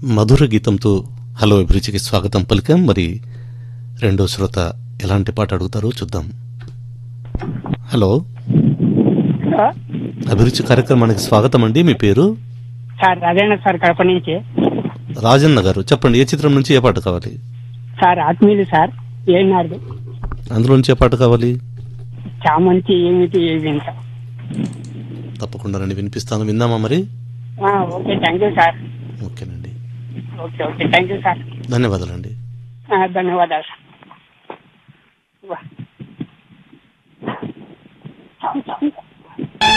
మధుర గీతంతో hello అభిరుచికి స్వాగతం పలికాం మరి రెండో శ్రోత ఎలాంటి పాట అడుగుతారో చూద్దాం హలో హలో అభిరుచి కార్యక్రమానికి స్వాగతం అండి మీ పేరు సార్ రాజేంద్ర సార్ కడప నుంచి రాజన్న గారు చెప్పండి ఏ చిత్రం నుంచి ఏ పాట కావాలి సార్ ఆత్మీయులు సార్ ఏనాడు అందులో నుంచి ఏ పాట కావాలి చామంతి ఏమిటి ఏమి ఇంత తప్పకుండా రండి వినిపిస్తాను విందామా మరి ఆ, ఓకే థ్యాంక్ యూ సార్ ఓకేనండి okay okay thank you sir ధన్యవాదాలండి ఆ, ధన్యవాదాలు సార్ వా.